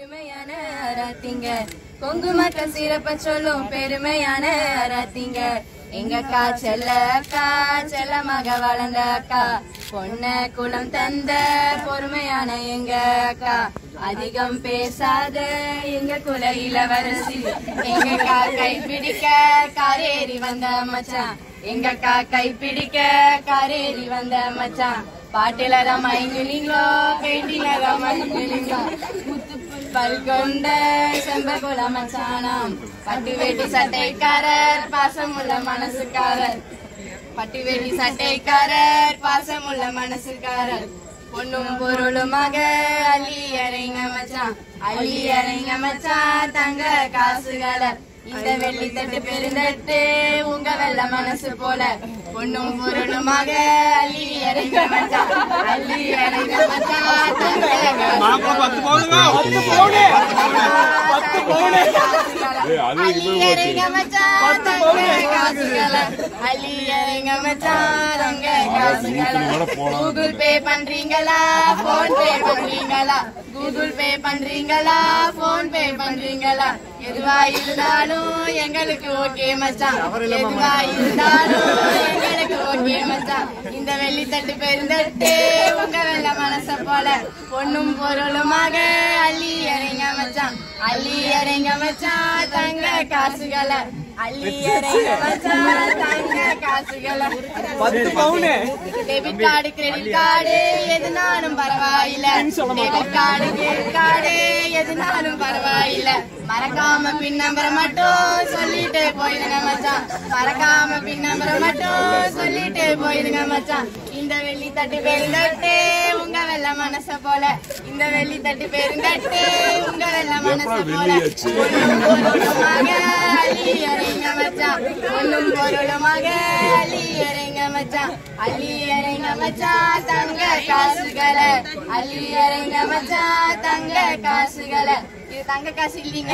அருமையான அராத்திங்க குங்குமக்க சிறப்ப சொல்லும் பெருமையான அராத்திங்க எங்க அக்கா செல்ல அக்கா செல்ல மக வளர்ந்த அக்கா பொண்ண குலம் தந்த பொறுமையான எங்க அக்கா அதிகம் பேசாத எங்க குல இளவரசி எங்க அக்கா கைப்பிடிக்க காரேறி வந்த மச்சான் எங்க அக்கா கைப்பிடிக்க காரேறி வந்த மச்சான் பாட்டில தான் மயங்குனீங்களோ பெயிண்டில தான் மயங்குனீங்களோ முத்து பல் கொண்ட செம்பகுல மச்சானாம் பட்டு வேட்டி சட்டைக்காரர் பாசமுள்ள மனசுக்காரர் பட்டு வேட்டி சட்டைக்காரர் பாசமுள்ள மனசுக்காரர் பொண்ணும் பொருளுமாக அள்ளி இறங்க மச்சான் அள்ளி இறங்க மச்சான் தங்க காசுகளை இந்த வெள்ளி தட்டு பெருந்தட்டு உங்க வெள்ள மனசு போல பொண்ணும் பொருளுமாக அள்ளி இறங்க மச்சான் அள்ளி இறங்க மச்சான் தங்க ஏய், அது அள்ளி இறங்க மச்சான் தங்க காசுகளை அள்ளி இறங்க மச்சான் தங்க காசுகளை கூகுள் பே பண்றீங்களா போன் பே பண்றீங்களா கூகுள் பே பண்றீங்களா போன் பே பண்றீங்களா எதுவா இருந்தாலும் எங்களுக்கு ஓகே மச்சான் எதுவா இருந்தாலும் எங்களுக்கு ஓகே மச்சான் இந்த வெள்ளி தட்டு பெருந்தட்டு உங்க வெள்ள மனச போல பொண்ணும் பொருளுமாக அள்ளி இறங்க மச்சான் அள்ளி இறங்க மச்சான் தங்க காசுகளை அள்ளி இறங்க மச்சான் தங்க காசுகளை டெபிட் கார்டு கிரெடிட் கார்டு எதுனாலும் பரவாயில்ல டெபிட் கார்டு கிரெடிட் கார்டு எதுனாலும் பரவாயில்ல மறக்காம பின் நம்பரை மட்டும் சொல்லிட்டு போயிடுங்க மச்சான் மறக்காம பின் நம்பரை மட்டும் சொல்லிட்டு போயிடுங்க மச்சான் இந்த வெள்ளி தட்டு பெருந்தட்டு உங்க வெள்ள மனச போல இந்த வெள்ளி தட்டு பெருந்தட்டு உங்க வெள்ள மனச போல வெள்ளியாச்சு. பொண்ணும் பொருளுமாக அள்ளி இறங்க மச்சான் பொண்ணும் பொருளுமாக அள்ளி இறங்க மச்சான் அள்ளி இறங்க மச்சான் தங்க காசுகளை அள்ளி இறங்க மச்சான் தங்க காசுகளை இது தங்க காசு இல்லீங்க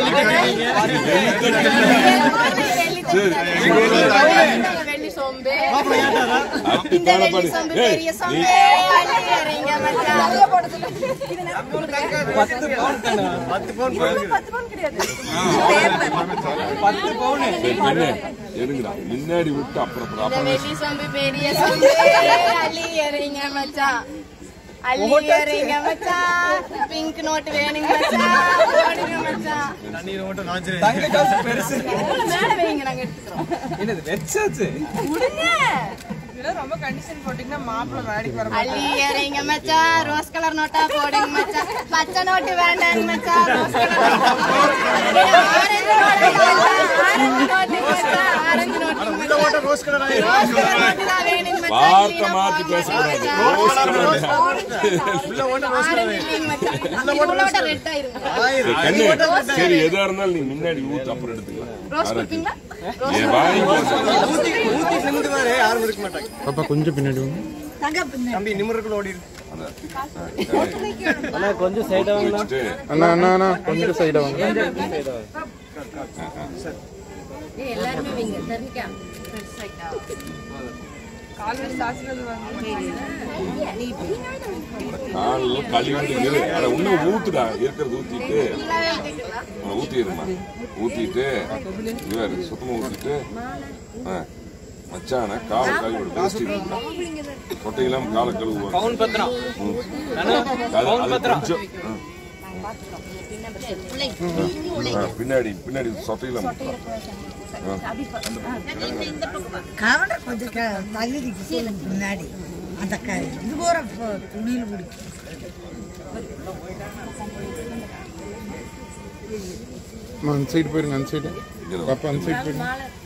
வெள்ளி வெள்ளி சோம்பு இந்த வெள்ளி சோம்பு பெரிய சோம்பு அள்ளி இறங்க மச்சான் எடுங்கடா முன்னாடி விட்டு அப்புறம் அப்புறம் இந்த அப்புறம் வெள்ளி சோம்பு பெரிய சோம்பு அள்ளி இறங்க மச்சான் அள்ளி இறங்க மச்சான் பிங்க் நோட் வேணுங்க மச்சான் போடுங்க மச்சான் தங்க காசு பெருசு மேல வைங்க நாங்க எடுத்துக்கிறோம் என்னது வெச்சாச்சு விடுங்க இதெல்லாம் ரொம்ப கண்டிஷன் போட்டீங்கன்னா மாப்பிள்ளை வேலைக்கு வர அள்ளி இறங்க மச்சான் ரோஸ் கலர் நோட்டா போடுங்க மச்சான் பச்சை நோட்டு வேண்டாங்க மச்சான் rose colour orange note orange note மச்சான் orange note rose colour note தான் வேணுங்க மச்சான் வார்த்தை மாத்தி பேசக்கூடாது ரோஸ் கலர் ஆரஞ்சு இல்லைங்க மச்சான் இவ்வளோட ரெட் ஆயிருங்க கண்ணு சரி எதா இருந்தாலும் நீ முன்னாடி ஊத்து அப்புறம் எடுத்துக்கலாம் ரோஸ் கொடுப்பீங்களா என் வாங்கி ஊத்தி நிமிந்து பாரு யாரும் இருக்க மாட்டாங்க பாப்பா கொஞ்சம் பின்னாடி வாங்க தம்பி நிமிடக்குள்ள ஓடி வச்சுட்டு அண்ணா அண்ணா அண்ணா கொஞ்சம் சைடா வாங்க எல்லாருமே வைங்க தெரிஞ்சுக்கா காலேஜ் சாட்சிகள் வாங்க காலில் கழுவிட்டு இரு அட இன்னும் ஊத்துடா இருக்கிறது ஊத்திட்டு ஆ, ஊத்திடுமா ஊத்திட்டு இவர் சுத்தமா ஊத்திட்டு ஆ, மச்சான காலை கழுவி விடு வேஸ்ட் இருக்குடா கொட்டையெல்லாம் காலை கழுவுவாங்க பவுன் பத்திரம் ம். நானு அது- பவுன் அது பத்திரம் கொஞ்சம் ஆ. ஆ, பின்னாடி பின்னாடி சொட்டையில கவனம் கொஞ்சம் க- தள்ளி நிக்கு முன்னாடி அந்த க இது போற துணியில் பிடிக்கும் அம்மா, அந்த சைடு போயிருங்க அந்த சைடு பாப்பா அந்த சைடு போயிருங்க மாலை